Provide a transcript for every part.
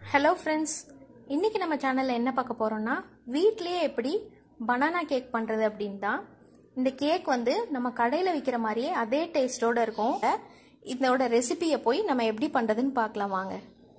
hello friends இன்னைக்கு நம்ம சேனலில் என்ன பார்க்க போகிறோம்னா வீட்லேயே எப்படி பனானா கேக் பண்ணுறது அப்படின்னு தான் இந்த கேக் வந்து நம்ம கடையில் விற்கிற மாதிரியே அதே டேஸ்டோடு இருக்கும் இதோட ரெசிபியை போய் நம்ம எப்படி பண்ணுறதுன்னு பார்க்கலாம் வாங்க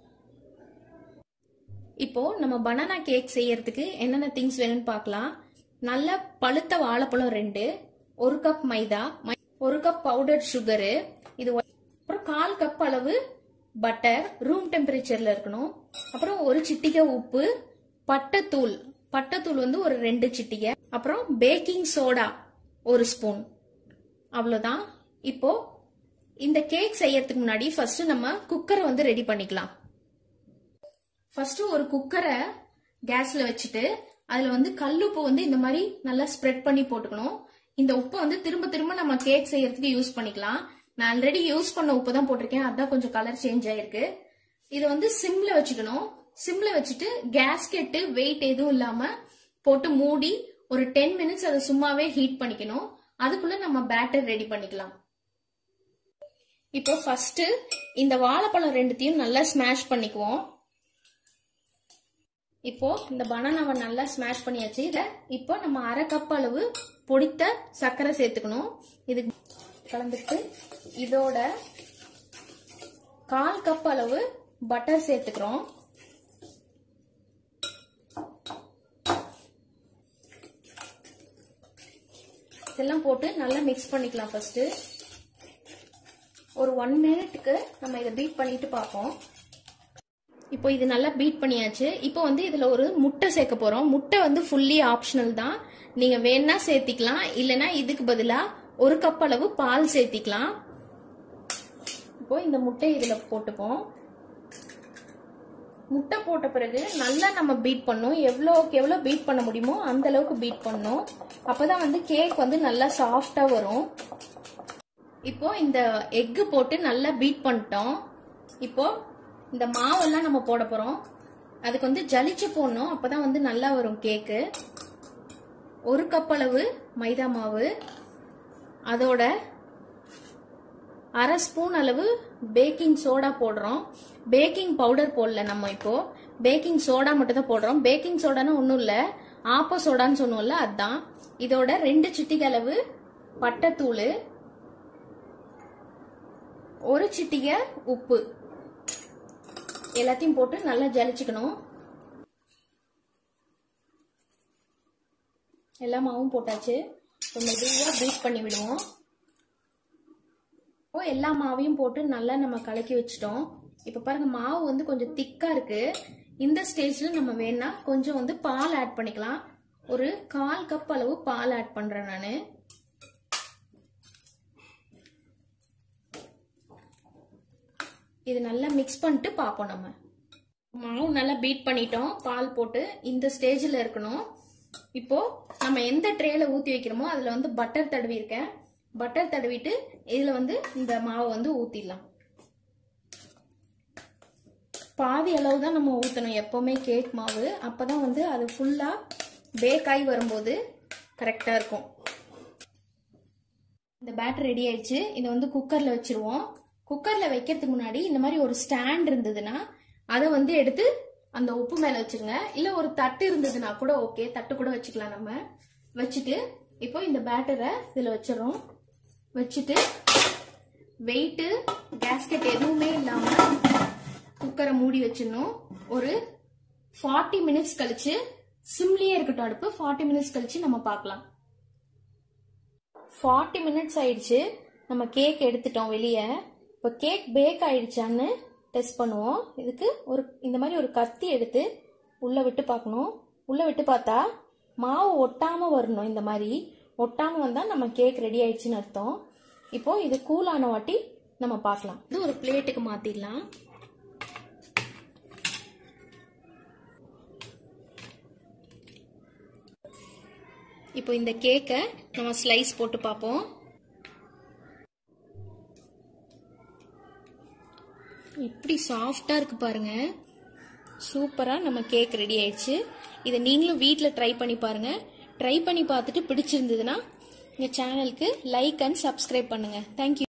இப்போ நம்ம பனானா கேக் செய்யறதுக்கு என்னென்ன திங்ஸ் வேணும்னு பார்க்கலாம் நல்ல பழுத்த வாழைப்பழம் ரெண்டு ஒரு கப் மைதா மை- ஒரு கப் பவுடர் சுகரு இது ஒ- அப்புறம் கால் கப் அளவு பட்டர் ரூம் டெம்பரேச்சர்ல இருக்கணும் அப்புறம் ஒரு சிட்டிகை உப்பு பட்டைத்தூள் பட்டைத்தூள் வந்து ஒரு ரெண்டு சிட்டிகை அப்புறம் பேக்கிங் சோடா ஒரு ஸ்பூன் அவ்வளவுதான் இப்போ இந்த கேக் செய்யறதுக்கு முன்னாடி ஃபர்ஸ்ட் நம்ம குக்கரை வந்து ரெடி பண்ணிக்கலாம் ஃபர்ஸ்ட் ஒரு குக்கரை கேஸ்ல வச்சுட்டு அதுல வந்து கல்லுப்பு வந்து இந்த மாதிரி நல்லா ஸ்ப்ரெட் பண்ணி போட்டுக்கணும் இந்த உப்பை வந்து திரும்ப திரும்ப நம்ம கேக் செய்யறதுக்கு யூஸ் பண்ணிக்கலாம் நான் ஆல்ரெடி யூஸ் பண்ண உப்பு தான் போட்டிருக்கேன் அதான் கொஞ்சம் கலர் சேஞ்ச் ஆயிருக்கு இதை வந்து சிம்ல வச்சுக்கணும் சிம்ல வச்சுட்டு கேஸ்கெட்டு வெயிட் எதுவும் இல்லாம போட்டு மூடி ஒரு டென் மினிட்ஸ் அதை சும்மாவே ஹீட் பண்ணிக்கணும் அதுக்குள்ள நம்ம பேட்டர் ரெடி பண்ணிக்கலாம் இப்போ ஃபர்ஸ்ட் இந்த வாழைப்பழம் ரெண்டுத்தையும் நல்லா ஸ்மாஷ் பண்ணிக்குவோம் இப்போ இந்த பனானாவை நல்லா ஸ்மாஷ் பண்ணியாச்சு இத இப்போ நம்ம அரை கப் அளவு பொடித்த சர்க்கரை சேர்த்துக்கணும் இது கலந்துட்டு இதோட கால் கப் அளவு பட்டர் சேர்த்துக்கிறோம் இதெல்லாம் போட்டு நல்லா மிக்ஸ் பண்ணிக்கலாம் ஃபர்ஸ்ட் ஒரு ஒன் மினிட்டுக்கு நம்ம இதை பீட் பண்ணிட்டு பார்ப்போம் இப்போ இது நல்லா பீட் பண்ணியாச்சு இப்போ வந்து இதுல ஒரு முட்டை சேர்க்க போறோம் முட்டை வந்து ஃபுல்லி ஆப்ஷனல் தான் நீங்க வேணா சேர்த்திக்கலாம் இல்லனா இதுக்கு பதிலா ஒரு கப் அளவு பால் சேர்த்திக்கலாம் இப்போ இந்த முட்டை இதுல போட்டுப்போம் முட்டை போட்ட பிறகு நல்லா நம்ம பீட் பண்ணணும் எவ்வளோக்கு எவ்வளோ பீட் பண்ண முடியுமோ அந்த அளவுக்கு பீட் பண்ணணும் அப்பதான் வந்து கேக் வந்து நல்லா சாஃப்டா வரும் இப்போ இந்த எக்கு போட்டு நல்லா பீட் பண்ணிட்டோம் இப்போ இந்த மாவெல்லாம் நம்ம போட போறோம் அதுக்கு வந்து ஜலிச்சு போடணும் அப்பதான் வந்து நல்லா வரும் கேக்கு ஒரு கப் அளவு மைதா மாவு அதோட அரை ஸ்பூன் அளவு பேக்கிங் சோடா போடுறோம் பேக்கிங் பவுடர் போடல நம்ம இப்போ பேக்கிங் சோடா மட்டும் தான் போடுறோம் பேக்கிங் சோடானா ஒன்றும் இல்லை ஆப்ப சோடான்னு சொன்னோம்ல அதுதான் இதோட ரெண்டு சிட்டிகை அளவு பட்டைத்தூள் ஒரு சிட்டிகை உப்பு எல்லாத்தையும் போட்டு நல்லா ஜலிச்சுக்கணும் எல்லா மாவும் போட்டாச்சு இப்போ மெதுவாக பீட் பண்ணி விடுவோம் இப்போ எல்லா மாவையும் போட்டு நல்லா நம்ம கலக்கி வச்சிட்டோம் இப்போ பாருங்க மாவு வந்து கொஞ்சம் திக்கா இருக்கு இந்த ஸ்டேஜ்ல நம்ம வேணா கொஞ்சம் வந்து பால் ஆட் பண்ணிக்கலாம் ஒரு கால் கப் அளவு பால் ஆட் பண்றேன் நான் இது நல்லா மிக்ஸ் பண்ணிட்டு பார்ப்போம் நம்ம மாவு நல்லா பீட் பண்ணிட்டோம் பால் போட்டு இந்த ஸ்டேஜில் இருக்கணும் இப்போ நம்ம எந்த ட்ரேல ஊற்றி வைக்கிறோமோ அதில் வந்து பட்டர் தடவி இருக்கேன் பட்டர் தடவிட்டு இதில் வந்து இந்த மாவை வந்து ஊற்றிடலாம் பாதி அளவு தான் நம்ம ஊற்றணும் எப்போவுமே கேக் மாவு அப்போ தான் வந்து அது ஃபுல்லாக பேக் ஆகி வரும்போது கரெக்டாக இருக்கும் இந்த பேட்டர் ரெடி ஆயிடுச்சு இதை வந்து குக்கரில் வச்சிருவோம் குக்கரில் வைக்கிறதுக்கு முன்னாடி இந்த மாதிரி ஒரு ஸ்டாண்ட் இருந்ததுன்னா அதை வந்து எடுத்து அந்த உப்பு மேலே வச்சிருங்க இல்லை ஒரு தட்டு இருந்ததுன்னா கூட ஓகே தட்டு கூட வச்சுக்கலாம் நம்ம வச்சுட்டு இப்போ இந்த பேட்டரை இதில் வச்சிடறோம் வச்சுட்டு வெயிட்டு கேஸ்கெட் எதுவுமே இல்லாமல் குக்கரை மூடி வச்சிடணும் ஒரு ஃபார்ட்டி மினிட்ஸ் கழிச்சு சிம்லியே இருக்கட்டும் அடுப்பு ஃபார்ட்டி மினிட்ஸ் கழிச்சு நம்ம பார்க்கலாம் ஃபார்ட்டி மினிட்ஸ் ஆயிடுச்சு நம்ம கேக் எடுத்துட்டோம் வெளியே இப்போ கேக் பேக் ஆயிடுச்சான்னு டெஸ்ட் பண்ணுவோம் இதுக்கு ஒரு இந்த மாதிரி ஒரு கத்தி எடுத்து உள்ள விட்டு பார்க்கணும் உள்ள விட்டு பார்த்தா மாவு ஒட்டாம வரணும் இந்த மாதிரி ஒட்டாம வந்தா நம்ம கேக் ரெடி ஆயிடுச்சுன்னு அர்த்தம் இப்போ இது கூலான வாட்டி நம்ம பார்க்கலாம் இது ஒரு பிளேட்டுக்கு மாத்திடலாம் இப்போ இந்த கேக்கை நம்ம ஸ்லைஸ் போட்டு பார்ப்போம் எப்படி சாஃப்டா இருக்கு பாருங்க சூப்பரா நம்ம கேக் ரெடி ஆயிடுச்சு இதை நீங்களும் வீட்டில் ட்ரை பண்ணி பாருங்க ட்ரை பண்ணி பார்த்துட்டு பிடிச்சிருந்ததுன்னா எங்கள் சேனலுக்கு லைக் அண்ட் சப்ஸ்கிரைப் பண்ணுங்க தேங்க்யூ